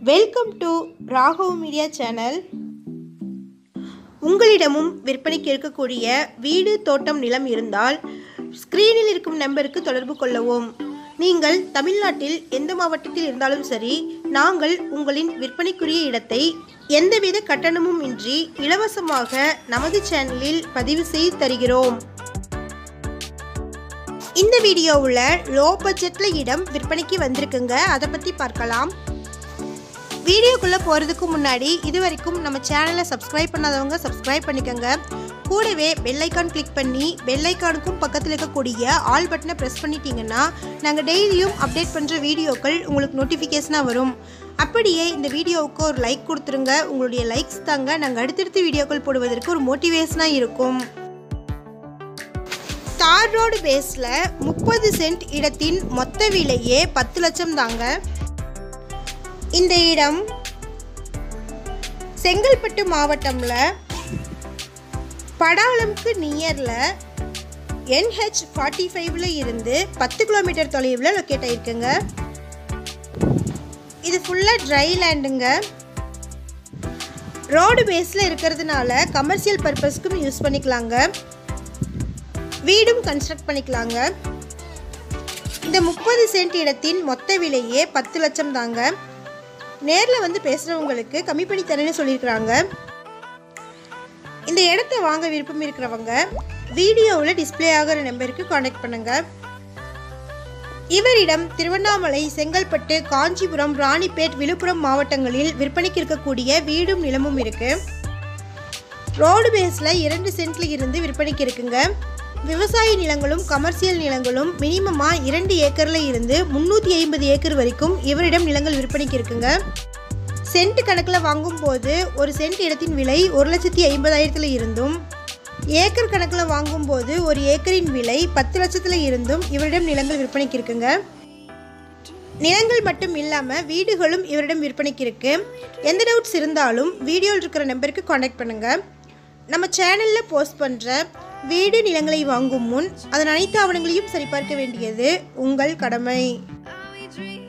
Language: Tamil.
Welcome to Raghav media channel உங்களிடமும் விற்பனைக்கு இருக்கக்கூடிய வீடு தோட்டம் நிலம் இருந்தால் ஸ்க்ரீனில் இருக்கும் நம்பருக்கு தொடர்பு கொள்ளவும் நீங்கள் தமிழ்நாட்டில் எந்த மாவட்டத்தில் இருந்தாலும் சரி நாங்கள் உங்களின் விற்பனைக்குரிய இடத்தை எந்தவித கட்டணமும் இன்றி இலவசமாக நமது சேனலில் பதிவு செய்து தருகிறோம் இந்த வீடியோவில் லோ பட்ஜெட்டில் இடம் விற்பனைக்கு வந்திருக்குங்க அதை பற்றி பார்க்கலாம் வீடியோக்குள்ளே போகிறதுக்கு முன்னாடி இது வரைக்கும் நம்ம சேனலை சப்ஸ்கிரைப் பண்ணாதவங்க சப்ஸ்கிரைப் பண்ணிக்கோங்க கூடவே பெல் ஐக்கான் கிளிக் பண்ணி பெல் ஐக்கானுக்கும் பக்கத்தில் இருக்கக்கூடிய ஆல் பட்டனை ப்ரெஸ் பண்ணிட்டீங்கன்னா நாங்கள் டெய்லியும் அப்டேட் பண்ணுற வீடியோக்கள் உங்களுக்கு நோட்டிஃபிகேஷனாக வரும் அப்படியே இந்த வீடியோவுக்கு ஒரு லைக் கொடுத்துருங்க உங்களுடைய லைக்ஸ் தாங்க நாங்கள் அடுத்தடுத்த வீடியோக்கள் போடுவதற்கு ஒரு மோட்டிவேஷனாக இருக்கும் தார் ரோடு பேஸில் முப்பது சென்ட் இடத்தின் மொத்த விலையே பத்து லட்சம் தாங்க இந்த இடம் செங்கல்பட்டு மாவட்டம்ல படாலம்க்கு நியரில் என்ஹெச் ஃபார்ட்டி ஃபைவ்ல இருந்து பத்து கிலோமீட்டர் தொலைவில் லொக்கேட் ஆயிருக்குங்க இது ஃபுல்லாக ட்ரை லேண்டுங்க ரோடு பேஸில் இருக்கிறதுனால கமர்ஷியல் பர்பஸ்க்கும் யூஸ் பண்ணிக்கலாங்க வீடும் கன்ஸ்ட்ரக்ட் பண்ணிக்கலாங்க இந்த முப்பது சென்ட் இடத்தின் மொத்த விலையே பத்து லட்சம் தாங்க நேரில் வந்து பேசுகிறவங்களுக்கு கம்மி பண்ணி தரேன்னு சொல்லியிருக்கிறாங்க இந்த இடத்த வாங்க விருப்பம் இருக்கிறவங்க வீடியோவில் டிஸ்ப்ளே ஆகிற நம்பருக்கு காண்டாக்ட் பண்ணுங்க இவரிடம் திருவண்ணாமலை செங்கல்பட்டு காஞ்சிபுரம் ராணிப்பேட் விழுப்புரம் மாவட்டங்களில் விற்பனைக்கு இருக்கக்கூடிய வீடும் நிலமும் இருக்கு ரோடு பேஸில் இரண்டு சென்ட்ல இருந்து விற்பனைக்கு இருக்குங்க விவசாய நிலங்களும் கமர்ஷியல் நிலங்களும் மினிமமாக இரண்டு ஏக்கரில் இருந்து முந்நூற்றி ஐம்பது ஏக்கர் வரைக்கும் இவரிடம் நிலங்கள் விற்பனைக்கு இருக்குங்க சென்ட் கணக்கில் வாங்கும்போது ஒரு சென்ட் இடத்தின் விலை ஒரு லட்சத்தி ஐம்பதாயிரத்தில் இருந்தும் ஏக்கர் கணக்கில் வாங்கும்போது ஒரு ஏக்கரின் விலை பத்து லட்சத்தில் இருந்தும் இவரிடம் நிலங்கள் விற்பனைக்கு இருக்குங்க நிலங்கள் மட்டும் இல்லாமல் வீடுகளும் இவரிடம் விற்பனைக்கு இருக்கு எந்த டவுட்ஸ் இருந்தாலும் வீடியோவில் இருக்கிற நம்பருக்கு காண்டாக்ட் பண்ணுங்கள் நம்ம சேனலில் போஸ்ட் பண்ணுற வீடு நிலங்களை வாங்கும் முன் அதன் அனைத்து ஆவணங்களையும் சரிபார்க்க வேண்டியது உங்கள் கடமை Are we dreaming?